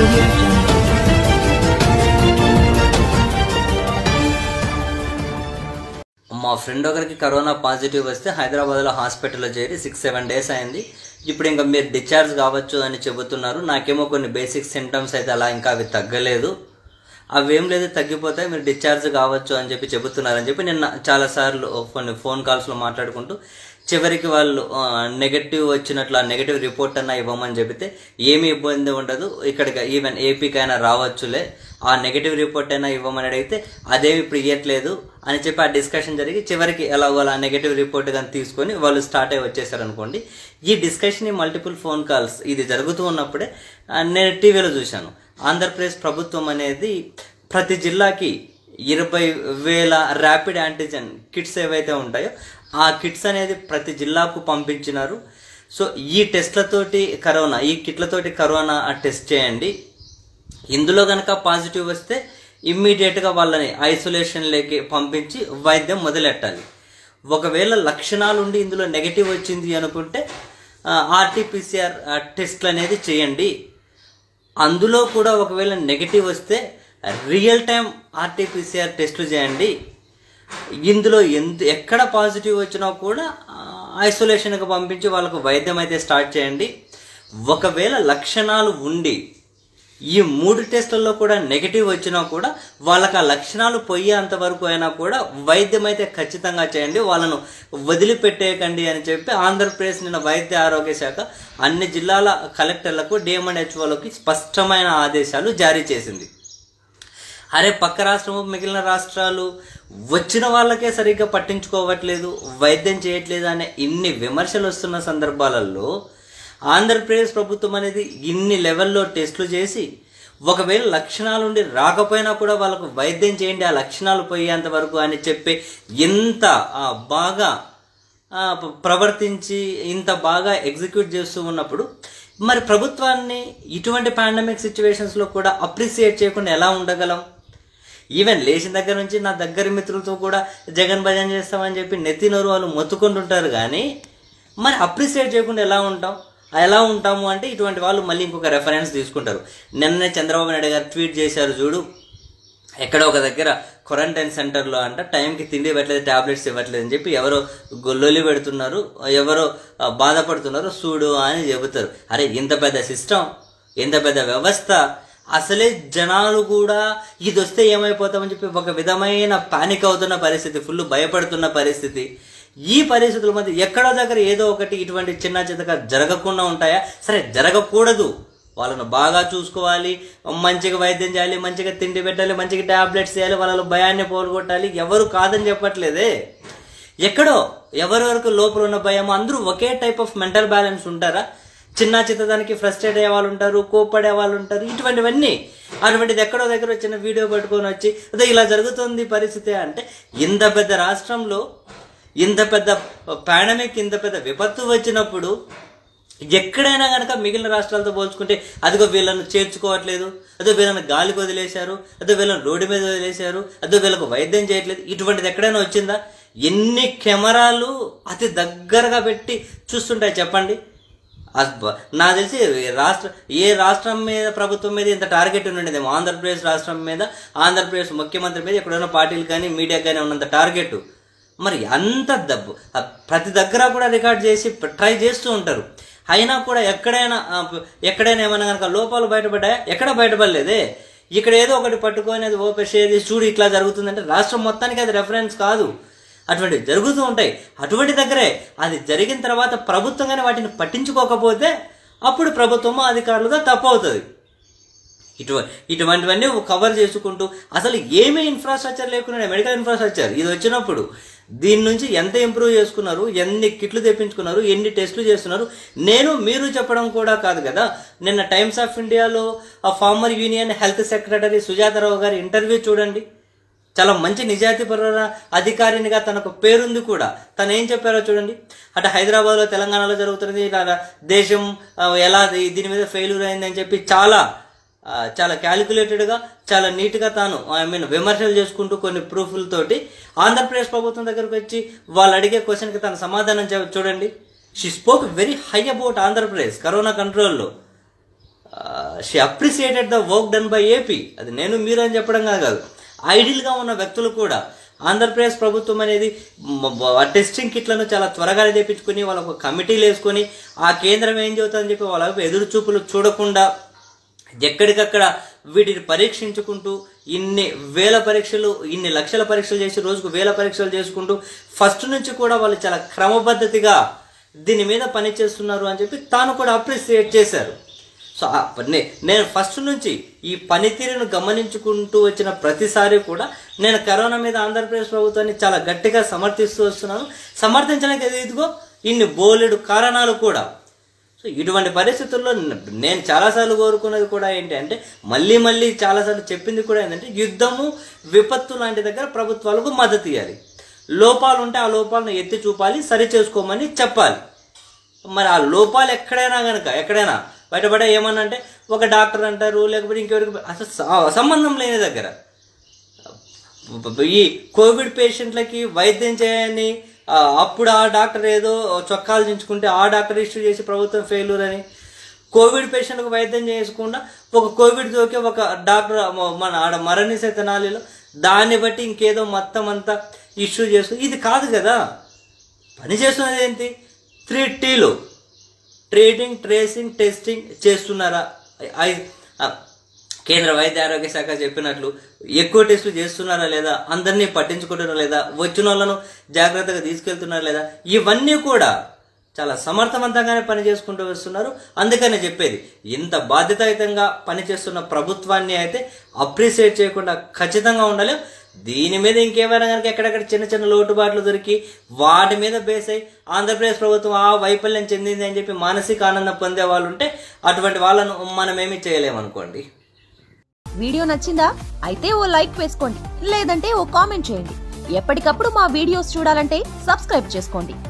audio jungle. మా friend ఒకరికి corona positive వస్తే హైదరాబాద్లో హాస్పిటల్లో చేరి సిక్స్ సెవెన్ డేస్ అయింది ఇప్పుడు ఇంకా మీరు డిశ్చార్జ్ కావచ్చు అని చెబుతున్నారు నాకేమో కొన్ని బేసిక్ సిమ్టమ్స్ అయితే అలా ఇంకా అవి తగ్గలేదు అవేం లేదు తగ్గిపోతాయి మీరు డిశ్చార్జ్ కావచ్చు అని చెప్పి చెబుతున్నారని చెప్పి నిన్న చాలాసార్లు కొన్ని ఫోన్ కాల్స్లో మాట్లాడుకుంటూ చివరికి వాళ్ళు నెగటివ్ వచ్చినట్లు ఆ నెగటివ్ రిపోర్ట్ అన్నా ఇవ్వమని చెబితే ఏమీ ఇబ్బంది ఉండదు ఇక్కడికి ఈవెన్ ఏపీకైనా రావచ్చులే ఆ నెగటివ్ రిపోర్ట్ అయినా ఇవ్వమని అడిగితే అదేమి ఇప్పుడు ఇవ్వట్లేదు అని చెప్పి ఆ డిస్కషన్ జరిగి చివరికి ఎలా వాళ్ళు ఆ నెగటివ్ రిపోర్ట్ కానీ తీసుకొని వాళ్ళు స్టార్ట్ అయ్యి వచ్చేసారు అనుకోండి ఈ డిస్కషన్ ఈ మల్టిపుల్ ఫోన్ కాల్స్ ఇది జరుగుతూ ఉన్నప్పుడే ఆ, నేను టీవీలో చూశాను ఆంధ్రప్రదేశ్ ప్రభుత్వం అనేది ప్రతి జిల్లాకి ఇరవై వేల ర్యాపిడ్ యాంటిజెన్ కిట్స్ ఏవైతే ఉంటాయో ఆ కిట్స్ అనేది ప్రతి జిల్లాకు పంపించినారు సో ఈ టెస్ట్లతోటి కరోనా ఈ కిట్లతోటి కరోనా టెస్ట్ చేయండి ఇందులో కనుక పాజిటివ్ వస్తే ఇమ్మీడియట్గా వాళ్ళని ఐసోలేషన్లోకి పంపించి వైద్యం మొదలెట్టాలి ఒకవేళ లక్షణాలు ఉండి ఇందులో నెగటివ్ వచ్చింది అనుకుంటే ఆర్టీపీసీఆర్ టెస్ట్లు అనేది చేయండి అందులో కూడా ఒకవేళ నెగటివ్ వస్తే రియల్ టైం ఆర్టీపీసీఆర్ టెస్టులు చేయండి ఇందులో ఎంత ఎక్కడ పాజిటివ్ వచ్చినా కూడా ఐసోలేషన్కి పంపించి వాళ్ళకు వైద్యం అయితే స్టార్ట్ చేయండి ఒకవేళ లక్షణాలు ఉండి ఈ మూడు టెస్టుల్లో కూడా నెగిటివ్ వచ్చినా కూడా వాళ్ళకి ఆ లక్షణాలు పోయేంత వరకు అయినా కూడా వైద్యం అయితే ఖచ్చితంగా చేయండి వాళ్ళను వదిలిపెట్టేయకండి అని చెప్పి ఆంధ్రప్రదేశ్ నిన్న వైద్య ఆరోగ్య శాఖ అన్ని జిల్లాల కలెక్టర్లకు డిఎంఎన్హెచ్ఓలకి స్పష్టమైన ఆదేశాలు జారీ చేసింది అరే పక్క రాష్ట్రము మిగిలిన రాష్ట్రాలు వచ్చిన వాళ్ళకే సరిగ్గా పట్టించుకోవట్లేదు వైద్యం చేయట్లేదు అనే ఇన్ని విమర్శలు వస్తున్న సందర్భాలలో ఆంధ్రప్రదేశ్ ప్రభుత్వం అనేది ఇన్ని లెవెల్లో టెస్టులు చేసి ఒకవేళ లక్షణాలు ఉండి రాకపోయినా కూడా వాళ్ళకు వైద్యం చేయండి ఆ లక్షణాలు పోయేంత వరకు అని చెప్పి ఇంత ఆ, బాగా ఆ, ప- ప్రవర్తించి ఇంత బాగా ఎగ్జిక్యూట్ చేస్తూ ఉన్నప్పుడు మరి ప్రభుత్వాన్ని ఇటువంటి పాండమిక్ సిచ్యువేషన్స్లో కూడా అప్రిసియేట్ చేయకుండా ఎలా ఉండగలం ఈవెన్ లేచిన దగ్గర నుంచి నా దగ్గర మిత్రులతో కూడా జగన్ భజన చేస్తామని చెప్పి నెత్తినోరు వాళ్ళు మొత్తుకుంటుంటారు కానీ మరి అప్రిసియేట్ చేయకుండా ఎలా ఉంటాం ఎలా ఉంటాము అంటే ఇటువంటి వాళ్ళు మళ్ళీ ఇంకొక రెఫరెన్స్ తీసుకుంటారు నిన్నే చంద్రబాబు నాయుడు గారు ట్వీట్ చేశారు చూడు ఎక్కడ ఒక దగ్గర క్వారంటైన్ సెంటర్లో అంట టైంకి తిండి పెట్టలేదు టాబ్లెట్స్ ఇవ్వట్లేదు అని చెప్పి ఎవరో గొల్లొలి పెడుతున్నారు ఎవరో ఆ, బాధపడుతున్నారు చూడు అని చెబుతారు అరే ఇంత పెద్ద సిస్టమ్ ఇంత పెద్ద వ్యవస్థ అసలే జనాలు కూడా ఇది వస్తే ఏమైపోతామని చెప్పి ఒక విధమైన పానిక్ అవుతున్న పరిస్థితి ఫుల్ భయపడుతున్న పరిస్థితి ఈ పరిస్థితుల మధ్య ఎక్కడో దగ్గర ఏదో ఒకటి ఇటువంటి చిన్న చిన్నగా జరగకుండా ఉంటాయా సరే జరగకూడదు వాళ్ళను బాగా చూసుకోవాలి మంచిగా వైద్యం చేయాలి మంచిగా తిండి పెట్టాలి మంచిగా టాబ్లెట్స్ చేయాలి వాళ్ళ భయాన్ని పోగొట్టాలి ఎవరు కాదని చెప్పట్లేదే ఎక్కడో ఎవరెవరికి లోపల ఉన్న భయం అందరూ ఒకే టైప్ ఆఫ్ మెంటల్ బ్యాలెన్స్ ఉంటారా చిన్న చిత్తదానికి ఫ్రస్ట్రేట్ అయ్యే వాళ్ళు ఉంటారు కోప్పడే వాళ్ళు ఉంటారు ఇటువంటివన్నీ అటువంటిది ఎక్కడో దగ్గర వచ్చిన వీడియో పట్టుకొని వచ్చి అదే ఇలా జరుగుతుంది పరిస్థితి అంటే ఇంత పెద్ద రాష్ట్రంలో ఇంత పెద్ద పాండమిక్ ఇంత పెద్ద విపత్తు వచ్చినప్పుడు ఎక్కడైనా కనుక మిగిలిన రాష్ట్రాలతో పోల్చుకుంటే అదిగో వీళ్ళను చేర్చుకోవట్లేదు అదో వీళ్ళని గాలికి వదిలేశారు అదో వీళ్ళని రోడ్డు మీద వదిలేశారు అదో వీళ్ళకు వైద్యం చేయట్లేదు ఇటువంటిది ఎక్కడైనా వచ్చిందా ఎన్ని కెమెరాలు అతి దగ్గరగా పెట్టి చూస్తుంటాయి చెప్పండి అబ్బా, నాకు తెలిసి రాష్ట్ర ఏ రాష్ట్రం మీద ప్రభుత్వం మీద ఇంత టార్గెట్ ఉండేదేమో ఆంధ్రప్రదేశ్ రాష్ట్రం మీద ఆంధ్రప్రదేశ్ ముఖ్యమంత్రి మీద ఎక్కడైనా పార్టీలు కానీ మీడియా కానీ ఉన్నంత టార్గెట్ మరి అంత దబ్బు ఆ ప్రతి దగ్గర కూడా రికార్డ్ చేసి ట్రై చేస్తూ ఉంటారు అయినా కూడా ఎక్కడైనా ఆ, ఎక్కడైనా ఏమైనా కనుక లోపాలు బయటపడ్డాయా ఎక్కడ బయటపడలేదే ఇక్కడ ఏదో ఒకటి పట్టుకొని అది ఓపెన్ షేర్ చేసి చూడు ఇట్లా జరుగుతుందంటే రాష్ట్రం మొత్తానికి అది రెఫరెన్స్ కాదు అటువంటివి జరుగుతూ ఉంటాయి అటువంటి దగ్గరే అది జరిగిన తర్వాత ప్రభుత్వంగానే వాటిని పట్టించుకోకపోతే అప్పుడు ప్రభుత్వము అధికారులుగా తప్పవుతుంది ఇటు ఇటువంటివన్నీ కవర్ చేసుకుంటూ అసలు ఏమీ ఇన్ఫ్రాస్ట్రక్చర్ లేకుండా మెడికల్ ఇన్ఫ్రాస్ట్రక్చర్ ఇది వచ్చినప్పుడు దీని నుంచి ఎంత ఇంప్రూవ్ చేసుకున్నారు ఎన్ని కిట్లు తెప్పించుకున్నారు ఎన్ని టెస్టులు చేస్తున్నారు నేను మీరు చెప్పడం కూడా కాదు కదా నిన్న టైమ్స్ ఆఫ్ ఇండియాలో ఆ former union health secretary Sujatha Rao గారి ఇంటర్వ్యూ చూడండి చాలా మంచి నిజాయితీపర అధికారినిగా తనకు పేరుంది కూడా తను ఏం చెప్పారో చూడండి అటు హైదరాబాద్లో తెలంగాణలో జరుగుతున్నది ఇలా దేశం ఆ, ఎలా దీ- దీని మీద ఫెయిల్యూర్ అయిందని చెప్పి చాలా ఆ, చాలా క్యాలిక్యులేటెడ్గా చాలా నీట్గా తాను ఐ మీన్ విమర్శలు చేసుకుంటూ కొన్ని ప్రూఫ్లతోటి ఆంధ్రప్రదేశ్ ప్రభుత్వం దగ్గరకు వచ్చి వాళ్ళు అడిగే క్వశ్చన్కి తన సమాధానం చె- చూడండి she spoke very high about Andhra Pradesh corona కంట్రోల్లో she appreciated the work done by AP అది నేను మీరు అని చెప్పడం కాదు కాదు ఐడియల్గా ఉన్న వ్యక్తులు కూడా ఆంధ్రప్రదేశ్ ప్రభుత్వం అనేది మ- మ- ఆ టెస్టింగ్ కిట్లను చాలా త్వరగా తెప్పించుకుని వాళ్ళకు కమిటీలు వేసుకొని ఆ కేంద్రం ఏం చెబుతుందని చెప్పి వాళ్ళ వైపు ఎదురు చూపులు చూడకుండా ఎక్కడికక్కడ వీటిని పరీక్షించుకుంటూ ఇన్ని వేల పరీక్షలు ఇన్ని లక్షల పరీక్షలు చేసి రోజుకు వేల పరీక్షలు చేసుకుంటూ ఫస్ట్ నుంచి కూడా వాళ్ళు చాలా క్రమపద్ధతిగా దీని మీద పని చేస్తున్నారు అని చెప్పి తాను కూడా అప్రిసియేట్ చేశారు సో ఆ నే- నేను ఫస్ట్ నుంచి ఈ పనితీరును గమనించుకుంటూ వచ్చిన ప్రతిసారి కూడా నేను కరోనా మీద ఆంధ్రప్రదేశ్ ప్రభుత్వాన్ని చాలా గట్టిగా సమర్థిస్తూ వస్తున్నాను సమర్థించడానికి ఇది- ఇదిగో ఇన్ని బోలెడు కారణాలు కూడా సో ఇటువంటి పరిస్థితుల్లో న- నేను చాలాసార్లు కోరుకున్నది కూడా ఏంటి అంటే మళ్ళీ మళ్ళీ చాలాసార్లు చెప్పింది కూడా ఏంటంటే యుద్ధము విపత్తు లాంటి దగ్గర ప్రభుత్వాలకు మద్దతు ఇవ్వాలి లోపాలు ఉంటే ఆ లోపాలను ఎత్తి చూపాలి సరి చేసుకోమని చెప్పాలి మరి ఆ లోపాలు ఎక్కడైనా కనుక ఎక్కడైనా బయటపడే ఏమన్నా అంటే ఒక డాక్టర్ అంటారు లేకపోతే ఇంకెవరికి అసలు స- సంబంధం లేని దగ్గర ఈ కోవిడ్ పేషెంట్లకి వైద్యం చేయని ఆ, అప్పుడు ఆ డాక్టర్ ఏదో చొక్కాలు దించుకుంటే ఆ డాక్టర్ ఇష్యూ చేసి ప్రభుత్వం ఫెయిల్యూర్ అని కోవిడ్ పేషెంట్లకు వైద్యం చేయకుండా ఒక కోవిడ్ దోకి ఒక డాక్టర్ మ- మన ఆడ మరణిసే తెనాలిలో దాన్ని బట్టి ఇంకేదో మొత్తం అంతా ఇష్యూ చేసుకుని ఇది కాదు కదా పని చేస్తున్నది ఏంటి త్రీ టీలు ట్రేడింగ్ ట్రేసింగ్ టెస్టింగ్ చేస్తున్నారా ఐ- ఆ, కేంద్ర వైద్య ఆరోగ్య శాఖ చెప్పినట్లు ఎక్కువ టెస్టులు చేస్తున్నారా లేదా అందరినీ పట్టించుకుంటున్నారా లేదా వచ్చిన వాళ్ళను జాగ్రత్తగా తీసుకెళ్తున్నారా లేదా ఇవన్నీ కూడా చాలా సమర్థవంతంగానే పని చేసుకుంటూ వస్తున్నారు అందుకనే చెప్పేది ఇంత బాధ్యతాయుతంగా పనిచేస్తున్న ప్రభుత్వాన్ని అయితే అప్రిసియేట్ చేయకుండా ఖచ్చితంగా ఉండాలి దీని మీద ఇంకేమైనా కనుక ఎక్కడెక్కడ చిన్న చిన్న లోటుబాట్లు దొరికి వాటి మీద బేస్ అయి ఆంధ్రప్రదేశ్ ప్రభుత్వం ఆ వైఫల్యం చెందింది అని చెప్పి మానసిక ఆనందం పొందే వాళ్ళు ఉంటే అటువంటి వాళ్ళను మనం ఏమీ చేయలేమనుకోండి వీడియో నచ్చిందా అయితే ఓ లైక్ వేసుకోండి లేదంటే ఓ కామెంట్ చేయండి ఎప్పటికప్పుడు మా వీడియోస్ చూడాలంటే సబ్స్క్రైబ్ చేసుకోండి